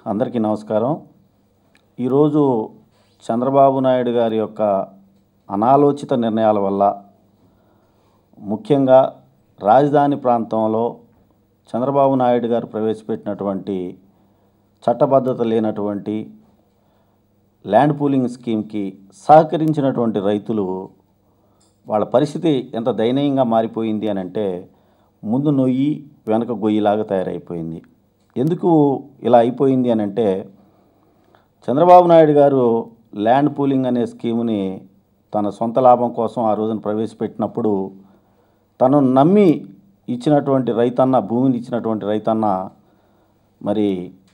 అందరికీ నమస్కారం ఈరోజు చంద్రబాబు నాయుడు గారి యొక్క అనాలోచిత నిర్ణయాల వల్ల ముఖ్యంగా రాజధాని ప్రాంతంలో చంద్రబాబు నాయుడు గారు ప్రవేశపెట్టినటువంటి చట్టబద్ధత లేనటువంటి ల్యాండ్ పూలింగ్ స్కీమ్కి సహకరించినటువంటి రైతులు వాళ్ళ పరిస్థితి ఎంత దయనీయంగా మారిపోయింది అని అంటే ముందు నొయ్యి వెనక గొయ్యిలాగా తయారైపోయింది ఎందుకు ఇలా అయిపోయింది అని అంటే చంద్రబాబు నాయుడు గారు ల్యాండ్ పూలింగ్ అనే స్కీముని తన సొంత లాభం కోసం ఆ రోజున ప్రవేశపెట్టినప్పుడు తను నమ్మి ఇచ్చినటువంటి రైతన్న భూమిని ఇచ్చినటువంటి రైతన్న మరి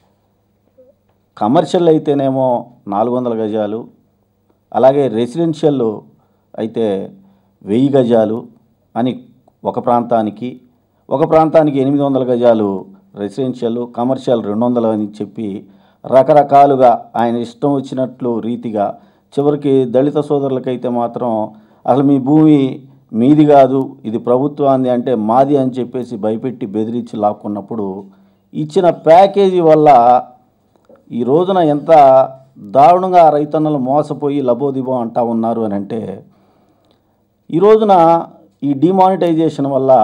కమర్షియల్ అయితేనేమో నాలుగు వందల గజాలు అలాగే రెసిడెన్షియల్ అయితే వెయ్యి గజాలు అని ఒక ప్రాంతానికి ఒక ప్రాంతానికి ఎనిమిది వందల గజాలు రెసిడెన్షియల్ కమర్షియల్ రెండు వందలు అని చెప్పి రకరకాలుగా ఆయన ఇష్టం వచ్చినట్లు రీతిగా చివరికి దళిత సోదరులకైతే మాత్రం అసలు మీ భూమి మీది కాదు ఇది ప్రభుత్వాన్ని అంటే మాది అని చెప్పేసి భయపెట్టి బెదిరించి లాక్కున్నప్పుడు ఇచ్చిన ప్యాకేజీ వల్ల ఈ రోజున ఎంత దారుణంగా ఆ రైతన్నలు మోసపోయి లబోదిబో అంటా ఉన్నారు అని అంటే ఈ రోజున ఈ డిమానిటైజేషన్ వల్ల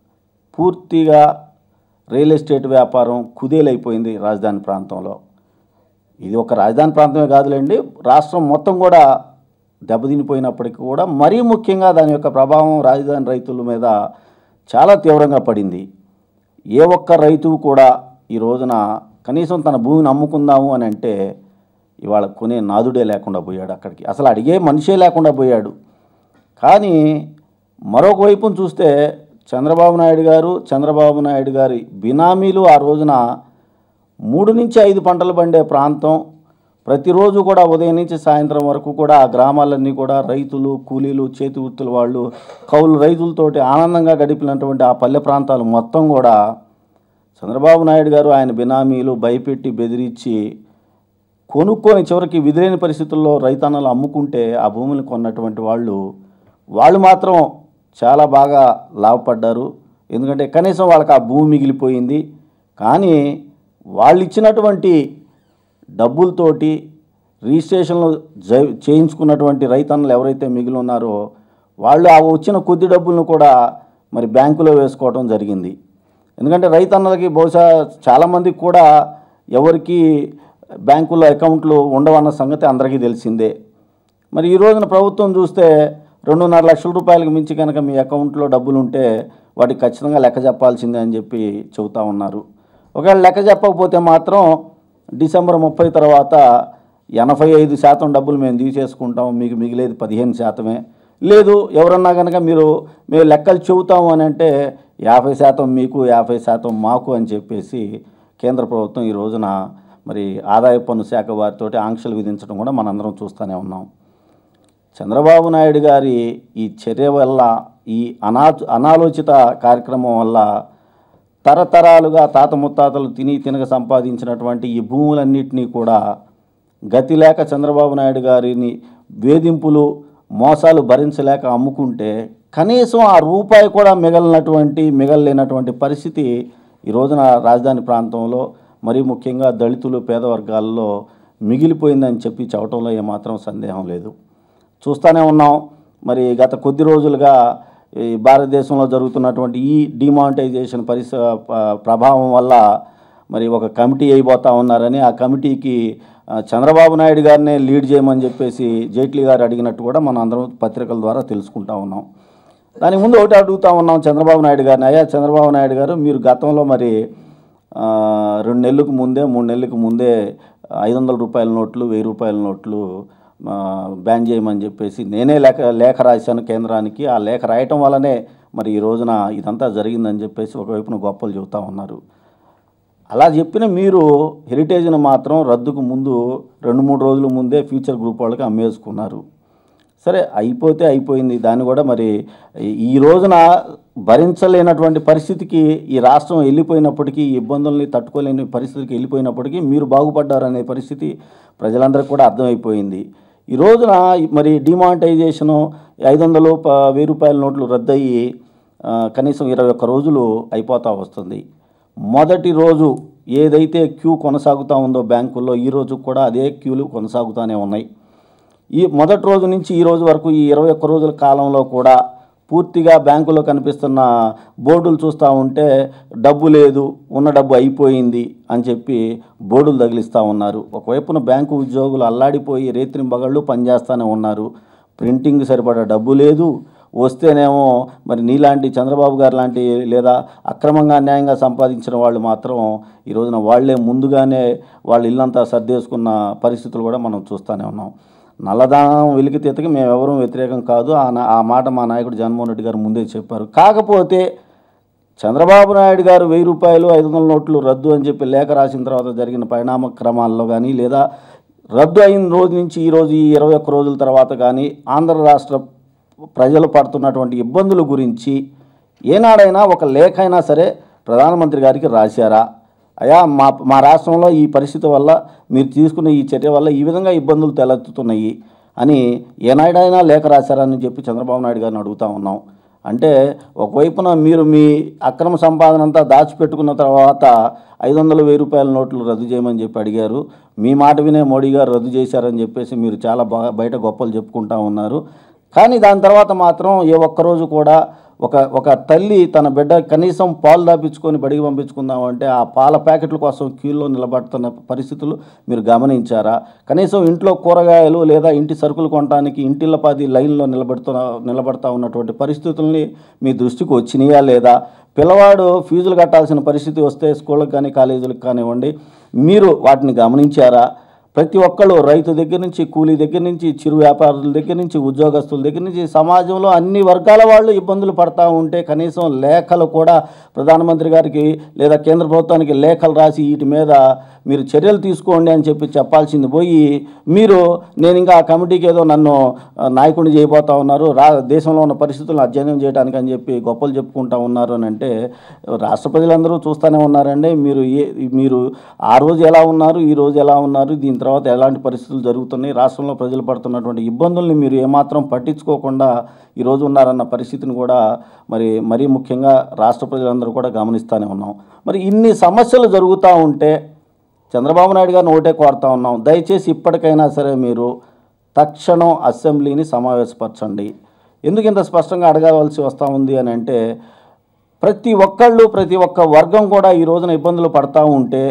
పూర్తిగా రియల్ ఎస్టేట్ వ్యాపారం కుదేలైపోయింది రాజధాని ప్రాంతంలో ఇది ఒక రాజధాని ప్రాంతమే కాదులేండి రాష్ట్రం మొత్తం కూడా దెబ్బతినిపోయినప్పటికీ కూడా మరీ ముఖ్యంగా దాని యొక్క ప్రభావం రాజధాని రైతుల మీద చాలా తీవ్రంగా పడింది ఏ ఒక్క రైతు కూడా ఈ రోజున కనీసం తన భూమిని అమ్ముకుందాము అని అంటే ఇవాళ కొనే నాదుడే లేకుండా పోయాడు అక్కడికి అసలు అడిగే మనిషే లేకుండా పోయాడు కానీ మరొక వైపును చూస్తే చంద్రబాబు నాయుడు గారు చంద్రబాబు నాయుడు గారి బినామీలు ఆ రోజున మూడు నుంచి ఐదు పంటలు పండే ప్రాంతం ప్రతిరోజు కూడా ఉదయం నుంచి సాయంత్రం వరకు కూడా ఆ గ్రామాలన్నీ కూడా రైతులు కూలీలు చేతి వృత్తుల వాళ్ళు కౌలు రైతులతోటి ఆనందంగా గడిపినటువంటి ఆ పల్లె ప్రాంతాలు మొత్తం కూడా చంద్రబాబు నాయుడు గారు ఆయన బినామీలు భయపెట్టి బెదిరించి కొనుక్కొని చివరికి విధిలేని పరిస్థితుల్లో రైతన్నలు అమ్ముకుంటే ఆ భూములు కొన్నటువంటి వాళ్ళు వాళ్ళు మాత్రం చాలా బాగా లాభపడ్డారు ఎందుకంటే కనీసం వాళ్ళకి ఆ భూమి మిగిలిపోయింది కానీ వాళ్ళు ఇచ్చినటువంటి డబ్బులతోటి రిజిస్ట్రేషన్లు జై చేయించుకున్నటువంటి రైతన్నలు ఎవరైతే మిగిలి ఉన్నారో వాళ్ళు ఆ వచ్చిన కొద్ది డబ్బులను కూడా మరి బ్యాంకులో వేసుకోవడం జరిగింది ఎందుకంటే రైతన్నలకి బహుశా చాలామందికి కూడా ఎవరికి బ్యాంకుల్లో అకౌంట్లు ఉండవన్న సంగతి అందరికీ తెలిసిందే మరి ఈ రోజున ప్రభుత్వం చూస్తే రెండున్నర లక్షల రూపాయలకు మించి కనుక మీ అకౌంట్లో డబ్బులు ఉంటే వాటికి ఖచ్చితంగా లెక్క చెప్పాల్సిందే అని చెప్పి చెబుతా ఉన్నారు ఒకవేళ లెక్క చెప్పకపోతే మాత్రం డిసెంబర్ ముప్పై తర్వాత ఎనభై ఐదు శాతం డబ్బులు మేము తీసేసుకుంటాం మీకు మిగిలేది పదిహేను శాతమే లేదు ఎవరన్నా కనుక మీరు మేము లెక్కలు చెబుతాము అని అంటే యాభై శాతం మీకు యాభై శాతం మాకు అని చెప్పేసి కేంద్ర ప్రభుత్వం ఈ రోజున మరి ఆదాయ పన్ను శాఖ వారితో ఆంక్షలు విధించడం కూడా మనందరం చూస్తూనే ఉన్నాం చంద్రబాబు నాయుడు గారి ఈ చర్య వల్ల ఈ అనా అనాలోచిత కార్యక్రమం వల్ల తరతరాలుగా తాత ముత్తాతలు తిని తినక సంపాదించినటువంటి ఈ భూములన్నింటినీ కూడా గతి లేక చంద్రబాబు నాయుడు గారిని వేధింపులు మోసాలు భరించలేక అమ్ముకుంటే కనీసం ఆ రూపాయి కూడా మిగలనటువంటి మిగలలేనటువంటి పరిస్థితి ఈ రోజున రాజధాని ప్రాంతంలో మరీ ముఖ్యంగా దళితులు పేద వర్గాల్లో మిగిలిపోయిందని చెప్పి చెప్పడంలో ఏమాత్రం సందేహం లేదు చూస్తూనే ఉన్నాం మరి గత కొద్ది రోజులుగా ఈ భారతదేశంలో జరుగుతున్నటువంటి ఈ డిమానిటైజేషన్ పరిస ప- ప్రభావం వల్ల మరి ఒక కమిటీ అయిపోతా ఉన్నారని ఆ కమిటీకి ఆ, చంద్రబాబు నాయుడు గారినే లీడ్ చేయమని చెప్పేసి జైట్లీ గారు అడిగినట్టు కూడా మనం అందరం పత్రికల ద్వారా తెలుసుకుంటా ఉన్నాం దానికి ముందు ఒకటి అడుగుతా ఉన్నాం చంద్రబాబు నాయుడు గారిని అయ్యా చంద్రబాబు నాయుడు గారు మీరు గతంలో మరి ఆ, రెండు నెలలకు ముందే మూడు నెలలకు ముందే ఐదు వందల రూపాయల నోట్లు వెయ్యి రూపాయల నోట్లు ఆ, బ్యాన్ చేయమని చెప్పేసి నేనే లేఖ లేఖ రాశాను కేంద్రానికి ఆ లేఖ రాయటం వల్లనే మరి ఈ రోజున ఇదంతా జరిగిందని చెప్పేసి ఒకవైపున గొప్పలు చెబుతా ఉన్నారు అలా చెప్పిన మీరు హెరిటేజ్ను మాత్రం రద్దుకు ముందు రెండు మూడు రోజుల ముందే ఫ్యూచర్ గ్రూప్ వాళ్ళకి అమ్మేసుకున్నారు సరే అయిపోతే అయిపోయింది దాన్ని కూడా మరి ఈ- ఈ రోజున భరించలేనటువంటి పరిస్థితికి ఈ రాష్ట్రం వెళ్ళిపోయినప్పటికీ ఈ ఇబ్బందుల్ని తట్టుకోలేని పరిస్థితికి వెళ్ళిపోయినప్పటికీ మీరు బాగుపడ్డారనే పరిస్థితి ప్రజలందరికీ కూడా అర్థమైపోయింది ఈ రోజున మరి డిమానిటైజేషను ఐదు వందలు ప వెయ్యి రూపాయల నోట్లు రద్దయి ఆ, కనీసం ఇరవై ఒక్క రోజులు అయిపోతూ వస్తుంది మొదటి రోజు ఏదైతే క్యూ కొనసాగుతూ ఉందో బ్యాంకుల్లో ఈ రోజు కూడా అదే క్యూలు కొనసాగుతూనే ఉన్నాయి ఈ మొదటి రోజు నుంచి ఈ రోజు వరకు ఈ ఇరవై ఒక్క రోజుల కాలంలో కూడా పూర్తిగా బ్యాంకులో కనిపిస్తున్న బోర్డులు చూస్తూ ఉంటే డబ్బు లేదు ఉన్న డబ్బు అయిపోయింది అని చెప్పి బోర్డులు తగిలిస్తూ ఉన్నారు ఒకవైపున బ్యాంకు ఉద్యోగులు అల్లాడిపోయి రేత్రి బగళ్ళు పనిచేస్తూనే ఉన్నారు ప్రింటింగ్ సరిపడా డబ్బు లేదు వస్తేనేమో మరి నీలాంటి చంద్రబాబు గారు లాంటి లేదా అక్రమంగా అన్యాయంగా సంపాదించిన వాళ్ళు మాత్రం ఈ రోజున వాళ్ళే ముందుగానే వాళ్ళ ఇల్లంతా సర్దేసుకున్న పరిస్థితులు కూడా మనం చూస్తూనే ఉన్నాం నల్లదానం వెలికితీతకి మేము ఎవరూ వ్యతిరేకం కాదు ఆ నా- ఆ మాట మా నాయకుడు జగన్మోహన్ రెడ్డి గారు ముందే చెప్పారు కాకపోతే చంద్రబాబు నాయుడు గారు వెయ్యి రూపాయలు ఐదు వందల నోట్లు రద్దు అని చెప్పి లేఖ రాసిన తర్వాత జరిగిన పరిణామ క్రమాల్లో కానీ లేదా రద్దు అయిన రోజు నుంచి ఈ రోజు ఈ ఇరవై ఒక్క రోజుల తర్వాత కానీ ఆంధ్ర రాష్ట్ర ప్రజలు పడుతున్నటువంటి ఇబ్బందుల గురించి ఏనాడైనా ఒక లేఖ అయినా సరే ప్రధానమంత్రి గారికి రాశారా అయా మా మా రాష్ట్రంలో ఈ పరిస్థితి వల్ల మీరు తీసుకున్న ఈ చర్య వల్ల ఈ విధంగా ఇబ్బందులు తలెత్తుతున్నాయి అని ఏనాడైనా లేఖ రాశారని చెప్పి చంద్రబాబు నాయుడు గారిని అడుగుతా ఉన్నాం అంటే ఒకవైపున మీరు మీ అక్రమ సంపాదన అంతా దాచిపెట్టుకున్న తర్వాత ఐదు వందల వెయ్యి రూపాయల నోట్లు రద్దు చేయమని చెప్పి అడిగారు మీ మాట వినే మోడీ గారు రద్దు చేశారని చెప్పేసి మీరు చాలా బాగా బయట గొప్పలు చెప్పుకుంటా ఉన్నారు కానీ దాని తర్వాత మాత్రం ఏ ఒక్కరోజు కూడా ఒక ఒక తల్లి తన బిడ్డ కనీసం పాలు దాపించుకొని బడికి పంపించుకుందామంటే ఆ పాల ప్యాకెట్ల కోసం క్యూలో నిలబడుతున్న పరిస్థితులు మీరు గమనించారా కనీసం ఇంట్లో కూరగాయలు లేదా ఇంటి సరుకులు కొనడానికి ఇంటిల్లపాది లైన్లో నిలబడుతున్న నిలబడతా ఉన్నటువంటి పరిస్థితుల్ని మీ దృష్టికి వచ్చినాయా లేదా పిల్లవాడు ఫీజులు కట్టాల్సిన పరిస్థితి వస్తే స్కూళ్ళకి కానీ కాలేజీలకు కానివ్వండి మీరు వాటిని గమనించారా ప్రతి ఒక్కళ్ళు రైతు దగ్గర నుంచి కూలీ దగ్గర నుంచి చిరు వ్యాపారుల దగ్గర నుంచి ఉద్యోగస్తుల దగ్గర నుంచి సమాజంలో అన్ని వర్గాల వాళ్ళు ఇబ్బందులు పడతా ఉంటే కనీసం లేఖలు కూడా ప్రధానమంత్రి గారికి లేదా కేంద్ర ప్రభుత్వానికి లేఖలు రాసి వీటి మీద మీరు చర్యలు తీసుకోండి అని చెప్పి చెప్పాల్సింది పోయి మీరు నేను ఇంకా ఆ కమిటీకి ఏదో నన్ను ఆ, నాయకుడిని చేయబోతా ఉన్నారు రా దేశంలో ఉన్న పరిస్థితులను అధ్యయనం చేయడానికి అని చెప్పి గొప్పలు చెప్పుకుంటా ఉన్నారు అని అంటే రాష్ట్ర ప్రజలందరూ చూస్తూనే ఉన్నారండి మీరు ఏ మీరు ఆ రోజు ఎలా ఉన్నారు ఈ రోజు ఎలా ఉన్నారు దీని తర్వాత ఎలాంటి పరిస్థితులు జరుగుతున్నాయి రాష్ట్రంలో ప్రజలు పడుతున్నటువంటి ఇబ్బందుల్ని మీరు ఏమాత్రం పట్టించుకోకుండా ఈరోజు ఉన్నారన్న పరిస్థితిని కూడా మరి మరీ ముఖ్యంగా రాష్ట్ర ప్రజలందరూ కూడా గమనిస్తూనే ఉన్నాం మరి ఇన్ని సమస్యలు జరుగుతూ ఉంటే చంద్రబాబు నాయుడు గారిని ఒకటే కోరుతా ఉన్నాం దయచేసి ఇప్పటికైనా సరే మీరు తక్షణం అసెంబ్లీని సమావేశపరచండి ఎందుకు ఇంత స్పష్టంగా అడగవలసి వస్తూ ఉంది అని అంటే ప్రతి ఒక్కళ్ళు ప్రతి ఒక్క వర్గం కూడా ఈ రోజున ఇబ్బందులు పడతా ఉంటే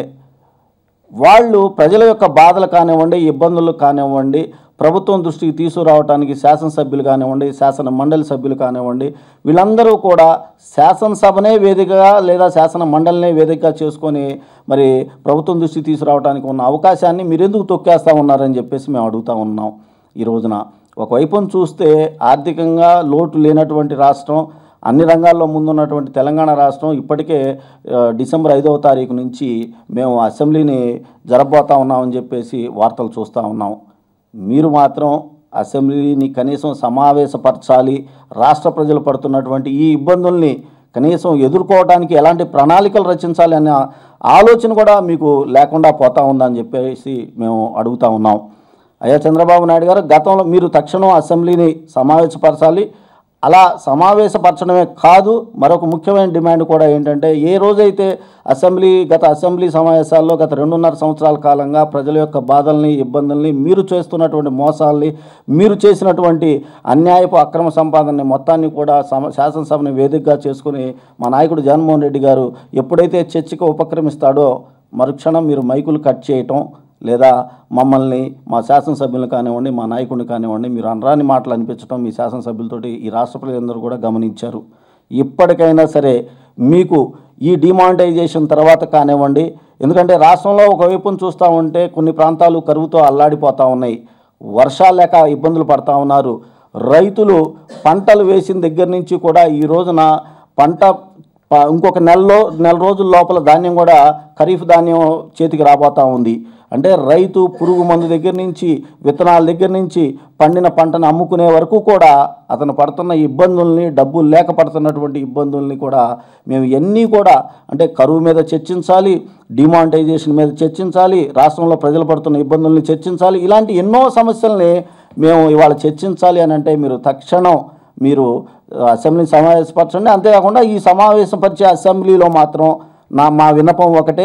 వాళ్ళు ప్రజల యొక్క బాధలు కానివ్వండి ఇబ్బందులు కానివ్వండి ప్రభుత్వం దృష్టికి తీసుకురావడానికి శాసనసభ్యులు కానివ్వండి శాసన మండలి సభ్యులు కానివ్వండి వీళ్ళందరూ కూడా శాసనసభనే వేదికగా లేదా శాసన మండలినే వేదికగా చేసుకొని మరి ప్రభుత్వం దృష్టికి తీసుకురావడానికి ఉన్న అవకాశాన్ని మీరు ఎందుకు తొక్కేస్తా ఉన్నారని చెప్పేసి మేము అడుగుతా ఉన్నాం ఈ రోజున ఒకవైపున చూస్తే ఆర్థికంగా లోటు లేనటువంటి రాష్ట్రం అన్ని రంగాల్లో ముందున్నటువంటి తెలంగాణ రాష్ట్రం ఇప్పటికే ఆ, డిసెంబర్ ఐదవ తారీఖు నుంచి మేము అసెంబ్లీని జరబోతా ఉన్నామని చెప్పేసి వార్తలు చూస్తూ ఉన్నాం మీరు మాత్రం అసెంబ్లీని కనీసం సమావేశపరచాలి రాష్ట్ర ప్రజలు పడుతున్నటువంటి ఈ ఇబ్బందుల్ని కనీసం ఎదుర్కోవడానికి ఎలాంటి ప్రణాళికలు రచించాలి అనే ఆలోచన కూడా మీకు లేకుండా పోతా ఉందని చెప్పేసి మేము అడుగుతా ఉన్నాం అయ్యా చంద్రబాబు నాయుడు గారు గతంలో మీరు తక్షణం అసెంబ్లీని సమావేశపరచాలి అలా సమావేశపరచడమే కాదు మరొక ముఖ్యమైన డిమాండ్ కూడా ఏంటంటే ఏ రోజైతే అసెంబ్లీ గత అసెంబ్లీ సమావేశాల్లో గత రెండున్నర సంవత్సరాల కాలంగా ప్రజల యొక్క బాధల్ని ఇబ్బందుల్ని మీరు చేస్తున్నటువంటి మోసాల్ని మీరు చేసినటువంటి అన్యాయపు అక్రమ సంపాదనని మొత్తాన్ని కూడా సమ శాసనసభని వేదికగా చేసుకుని మా నాయకుడు జగన్మోహన్ రెడ్డి గారు ఎప్పుడైతే చర్చకు ఉపక్రమిస్తాడో మరుక్షణం మీరు మైకులు కట్ చేయటం లేదా మమ్మల్ని మా శాసనసభ్యులు కానివ్వండి మా నాయకుడిని కానివ్వండి మీరు అనరాని మాటలు అనిపించడం మీ శాసనసభ్యులతోటి ఈ రాష్ట్ర ప్రజలందరూ కూడా గమనించారు ఇప్పటికైనా సరే మీకు ఈ డిమానిటైజేషన్ తర్వాత కానివ్వండి ఎందుకంటే రాష్ట్రంలో ఒకవైపున చూస్తూ ఉంటే కొన్ని ప్రాంతాలు కరువుతో అల్లాడిపోతూ ఉన్నాయి వర్షాలు లేక ఇబ్బందులు పడతా ఉన్నారు రైతులు పంటలు వేసిన దగ్గర నుంచి కూడా ఈ రోజున పంట ప- ఇంకొక నెలలో నెల రోజుల లోపల ధాన్యం కూడా ఖరీఫ్ ధాన్యం చేతికి రాబోతా ఉంది అంటే రైతు పురుగు మందు దగ్గర నుంచి విత్తనాల దగ్గర నుంచి పండిన పంటను అమ్ముకునే వరకు కూడా అతను పడుతున్న ఇబ్బందుల్ని డబ్బులు లేక పడుతున్నటువంటి ఇబ్బందుల్ని కూడా మేము ఎన్నీ కూడా అంటే కరువు మీద చర్చించాలి డిమానిటైజేషన్ మీద చర్చించాలి రాష్ట్రంలో ప్రజలు పడుతున్న ఇబ్బందుల్ని చర్చించాలి ఇలాంటి ఎన్నో సమస్యల్ని మేము ఇవాళ చర్చించాలి అని అంటే మీరు తక్షణం మీరు అసెంబ్లీని సమావేశపరచండి అంతేకాకుండా ఈ సమావేశపరిచే అసెంబ్లీలో మాత్రం నా మా విన్నపం ఒకటే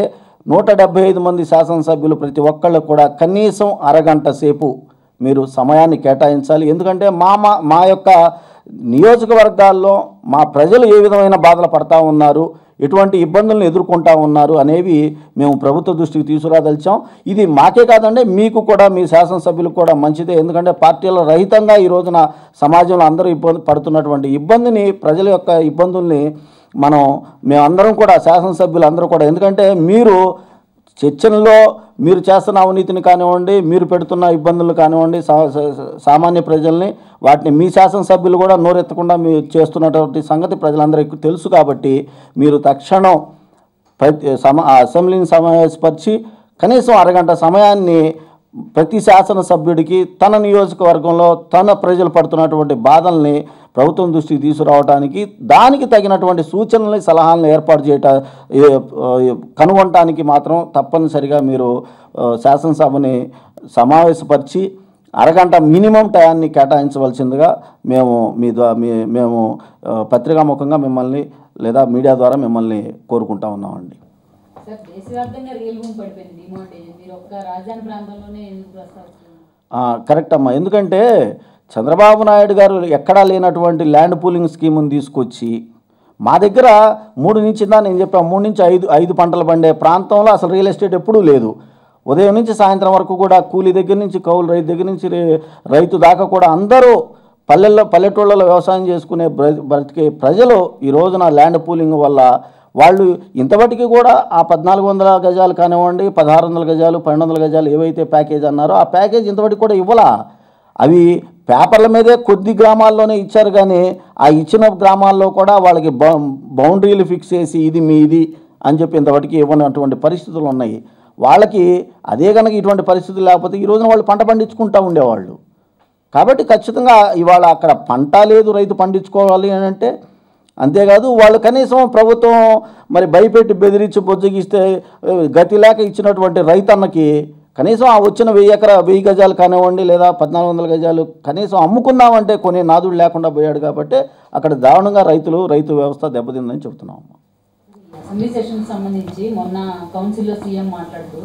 నూట డెబ్బై ఐదు మంది శాసనసభ్యులు ప్రతి ఒక్కళ్ళు కూడా కనీసం అరగంట సేపు మీరు సమయాన్ని కేటాయించాలి ఎందుకంటే మా మా మా యొక్క నియోజకవర్గాల్లో మా ప్రజలు ఏ విధమైన బాధలు పడతా ఉన్నారు ఎటువంటి ఇబ్బందులను ఎదుర్కొంటా ఉన్నారు అనేవి మేము ప్రభుత్వ దృష్టికి తీసుకురాదలిచాం ఇది మాకే కాదండి మీకు కూడా మీ శాసనసభ్యులకు కూడా మంచిదే ఎందుకంటే పార్టీల రహితంగా ఈ రోజున సమాజంలో అందరూ ఇబ్బంది పడుతున్నటువంటి ఇబ్బందిని ప్రజల యొక్క ఇబ్బందుల్ని మనం మేమందరం కూడా శాసనసభ్యులు అందరూ కూడా ఎందుకంటే మీరు చర్చల్లో మీరు చేస్తున్న అవినీతిని కానివ్వండి మీరు పెడుతున్న ఇబ్బందులు కానివ్వండి సా- సా- సామాన్య ప్రజల్ని వాటిని మీ శాసనసభ్యులు కూడా నోరెత్తకుండా మీరు చేస్తున్నటువంటి సంగతి ప్రజలందరికీ తెలుసు కాబట్టి మీరు తక్షణం ప్రతి సమ ఆ అసెంబ్లీని సమావేశపరిచి కనీసం అరగంట సమయాన్ని ప్రతి శాసనసభ్యుడికి తన నియోజకవర్గంలో తన ప్రజలు పడుతున్నటువంటి బాధల్ని ప్రభుత్వం దృష్టికి తీసుకురావడానికి దానికి తగినటువంటి సూచనల్ని సలహాలను ఏర్పాటు చేయట ఏ- ఏ- కనుగొనటానికి మాత్రం తప్పనిసరిగా మీరు ఆ, శాసనసభని సమావేశపరిచి అరగంట మినిమం టయాన్ని కేటాయించవలసిందిగా మేము మీ ద్వారా మీ మేము ఆ, పత్రికాముఖంగా మిమ్మల్ని లేదా మీడియా ద్వారా మిమ్మల్ని కోరుకుంటా ఉన్నామండి సార్ దేశవ్యాప్తంగా రియల్ భూమి పడిపోయింది డిమాంటేషన్ మీరు ఒక్క రాజధాని ప్రాంతంలోనే ఎందుకు ప్రస్తావిస్తున్నారు ఆ, కరెక్ట్ అమ్మా ఎందుకంటే చంద్రబాబు నాయుడు గారు ఎక్కడా లేనటువంటి ల్యాండ్ పూలింగ్ స్కీమ్ని తీసుకొచ్చి మా దగ్గర మూడు నుంచి దా నేను చెప్పాను మూడు నుంచి ఐదు ఐదు పంటలు పండే ప్రాంతంలో అసలు రియల్ ఎస్టేట్ ఎప్పుడూ లేదు ఉదయం నుంచి సాయంత్రం వరకు కూడా కూలీ దగ్గర నుంచి కౌలు రైతు దగ్గర నుంచి రే- రైతు దాకా కూడా అందరూ పల్లెల్లో పల్లెటూళ్ళలో వ్యవసాయం చేసుకునే బ్ర- బ్రతికే ప్రజలు ఈ రోజున ల్యాండ్ పూలింగ్ వల్ల వాళ్ళు ఇంతవరకు కూడా ఆ పద్నాలుగు వందల గజాలు కానివ్వండి పదహారు వందల గజాలు పన్నెండు వందల గజాలు ఏవైతే ప్యాకేజ్ అన్నారో ఆ ప్యాకేజ్ ఇంతవరకు కూడా ఇవ్వలా అవి పేపర్ల మీదే కొద్ది గ్రామాల్లోనే ఇచ్చారు కానీ ఆ ఇచ్చిన గ్రామాల్లో కూడా వాళ్ళకి బౌ బౌండరీలు ఫిక్స్ చేసి ఇది మీది అని చెప్పి ఇంతవరకు ఇవ్వనటువంటి పరిస్థితులు ఉన్నాయి వాళ్ళకి అదే కనుక ఇటువంటి పరిస్థితులు లేకపోతే ఈ రోజున వాళ్ళు పంట పండించుకుంటూ ఉండేవాళ్ళు కాబట్టి ఖచ్చితంగా ఇవాళ అక్కడ పంట లేదు రైతు పండించుకోవాలి అని అంటే అంతేకాదు వాళ్ళు కనీసం ప్రభుత్వం మరి భయపెట్టి బెదిరించి బొజ్జగిస్తే ఏ, గతి లేక ఇచ్చినటువంటి రైతన్నకి కనీసం ఆ వచ్చిన వెయ్యి ఎకరా వెయ్యి గజాలు కానివ్వండి లేదా పద్నాలుగు వందల గజాలు కనీసం అమ్ముకుందామంటే కొనే నాదుడు లేకుండా పోయాడు కాబట్టి అక్కడ దారుణంగా రైతులు రైతు వ్యవస్థ దెబ్బతిందని చెప్తున్నాం అసెంబ్లీ సెషన్ సంబంధించి మొన్న కౌన్సిల్లో సీఎం మాట్లాడుతూ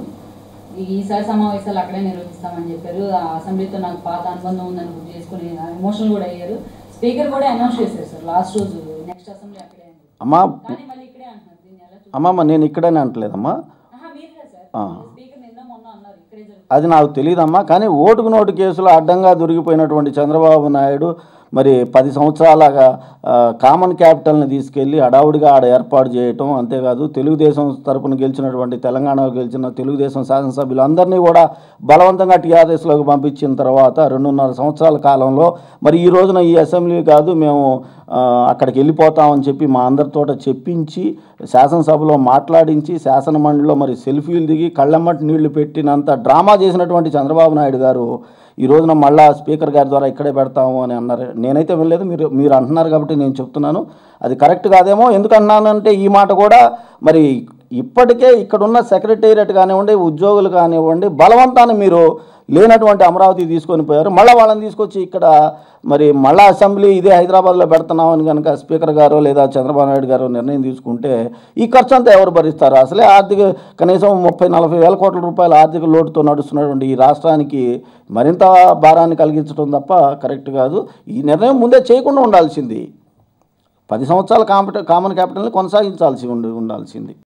ఈ ఈసారి సమావేశాలు అక్కడే నిర్వహిస్తామని చెప్పారు ఆ అసెంబ్లీతో నాకు పాత అనుబంధం ఉందని గుర్తు చేసుకుని ఎమోషనల్ కూడా అయ్యారు స్పీకర్ కూడా అనౌన్స్ చేశారు సార్ లాస్ట్ రోజు నెక్స్ట్ అసెంబ్లీ అక్కడే అని అమ్మా కానీ మళ్ళీ ఇక్కడే అంటున్నారు దీన్ని ఎలా చూ- అమ్మమ్మ నేను ఇక్కడనే అంటలేదమ్మా ఆహా, మీరుగా సార్ ఆ. స్పీకర్ నిన్న మొన్న అన్నారు ఇక్కడే జరుగుతుంది అది నాకు తెలియదమ్మా కానీ ఓటుకు నోటు కేసులో అడ్డంగా దొరికిపోయినటువంటి చంద్రబాబు నాయుడు మరి పది సంవత్సరాలుగా ఆ, కామన్ క్యాపిటల్ని తీసుకెళ్ళి అడావుడిగా ఆడ ఏర్పాటు చేయటం అంతేకాదు తెలుగుదేశం తరపున గెలిచినటువంటి తెలంగాణలో గెలిచిన తెలుగుదేశం శాసనసభ్యులు అందరినీ కూడా బలవంతంగా టీఆర్ఎస్లోకి పంపించిన తర్వాత రెండున్నర సంవత్సరాల కాలంలో మరి ఈ రోజున ఈ అసెంబ్లీ కాదు మేము ఆ, అక్కడికి వెళ్ళిపోతామని చెప్పి మా అందరితోట చెప్పించి శాసనసభలో మాట్లాడించి శాసన మండలిలో మరి సెల్ఫీలు దిగి కళ్ళమ్మటి నీళ్లు పెట్టినంత డ్రామా చేసినటువంటి చంద్రబాబు నాయుడు గారు ఈ రోజున మళ్ళా స్పీకర్ గారి ద్వారా ఇక్కడే పెడతాము అని అన్నారు నేనైతే వెళ్ళలేదు మీరు మీరు అంటున్నారు కాబట్టి నేను చెప్తున్నాను అది కరెక్ట్ కాదేమో ఎందుకు అన్నానంటే ఈ మాట కూడా మరి ఇప్పటికే ఇక్కడున్న సెక్రటేరియట్ కానివ్వండి ఉద్యోగులు కానివ్వండి బలవంతాన్ని మీరు లేనటువంటి అమరావతి తీసుకొని పోయారు మళ్ళీ వాళ్ళని తీసుకొచ్చి ఇక్కడ మరి మళ్ళా అసెంబ్లీ ఇదే హైదరాబాద్లో పెడుతున్నామని కనుక స్పీకర్ గారు లేదా చంద్రబాబు నాయుడు గారు నిర్ణయం తీసుకుంటే ఈ ఖర్చు అంతా ఎవరు భరిస్తారు అసలే ఆర్థిక కనీసం ముప్పై నలభై వేల కోట్ల రూపాయల ఆర్థిక లోటుతో నడుస్తున్నటువంటి ఈ రాష్ట్రానికి మరింత భారాన్ని కలిగించడం తప్ప కరెక్ట్ కాదు ఈ నిర్ణయం ముందే చేయకుండా ఉండాల్సింది పది సంవత్సరాల కాంపిట కామన్ క్యాపిటల్ని కొనసాగించాల్సి ఉండి ఉండాల్సింది